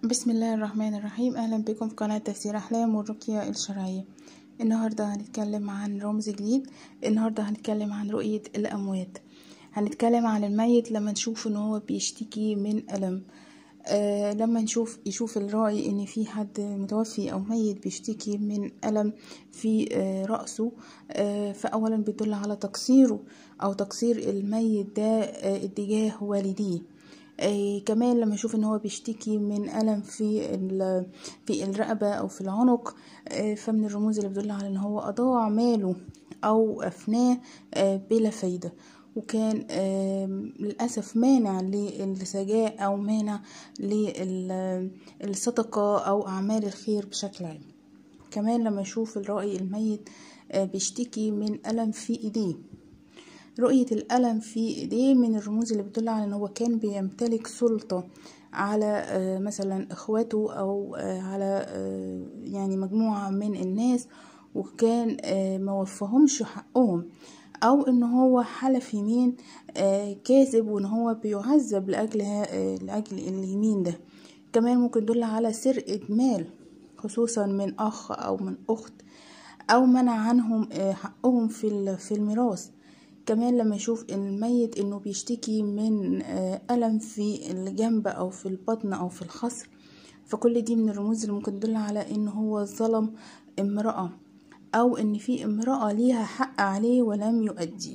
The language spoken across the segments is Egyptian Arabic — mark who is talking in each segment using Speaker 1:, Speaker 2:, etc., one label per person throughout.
Speaker 1: بسم الله الرحمن الرحيم أهلا بكم في قناة تفسير أحلام والرقية الشرعية النهاردة هنتكلم عن رمز جديد النهاردة هنتكلم عن رؤية الأموات هنتكلم عن الميت لما نشوف ان هو بيشتكي من ألم آه لما نشوف يشوف الرأي ان في حد متوفي او ميت بيشتكي من ألم في آه رأسه آه فأولا بيدل على تقصيره او تقصير الميت ده آه اتجاه والديه آه كمان لما اشوف ان هو بيشتكي من الم في في الرقبه او في العنق آه فمن الرموز اللي بتدل على ان هو اضاع ماله او افناه آه بلا فايده وكان للأسف مانع للسجاء أو مانع للصدقة أو أعمال الخير بشكل عام كمان لما أشوف الرأي الميت بيشتكي من ألم في إيديه رؤية الألم في إيديه من الرموز اللي بتدل على إن هو كان بيمتلك سلطة على مثلا إخواته أو على يعني مجموعة من الناس وكان ما وفهمش حقهم او ان هو حلف يمين كاذب وان هو بيعذب لاجل لاجل اليمين ده كمان ممكن يدل على سرقة مال خصوصا من اخ او من اخت او منع عنهم حقهم في في الميراث كمان لما يشوف الميت انه بيشتكي من الم في الجنب او في البطن او في الخصر فكل دي من الرموز اللي ممكن تدل على ان هو ظلم امرأة او ان في امرأة ليها حق عليه ولم يؤديه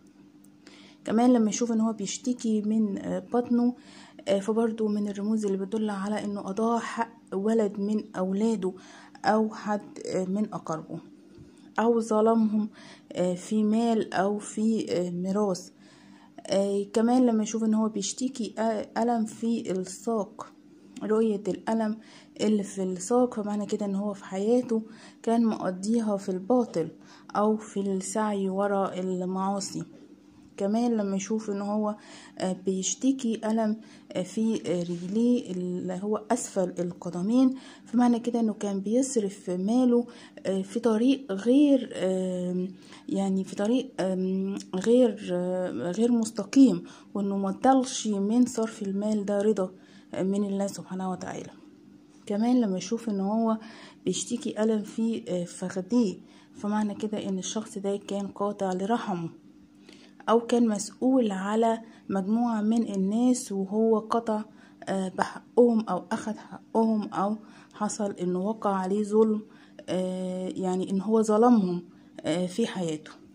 Speaker 1: كمان لما يشوف ان هو بيشتكي من بطنه فبرضه من الرموز اللي بتدل على انه اضاع حق ولد من اولاده او حد من اقاربه او ظلمهم في مال او في ميراث كمان لما يشوف ان هو بيشتكي الم في الساق رؤية الألم اللي في الساق فمعنى كده ان هو في حياته كان مقضيها في الباطل او في السعي وراء المعاصي كمان لما يشوف ان هو بيشتكي ألم في رجليه اللي هو أسفل القدمين فمعنى كده انه كان بيصرف ماله في طريق غير يعني في طريق غير غير مستقيم وانه ما ضلش من صرف المال ده رضا من الله سبحانه وتعالى كمان لما يشوف ان هو بيشتكي ألم في فخديه فمعنى كده ان الشخص ده كان قاطع لرحمه او كان مسؤول على مجموعة من الناس وهو قطع بحقهم او اخذ حقهم او حصل انه وقع عليه ظلم يعني ان هو ظلمهم في حياته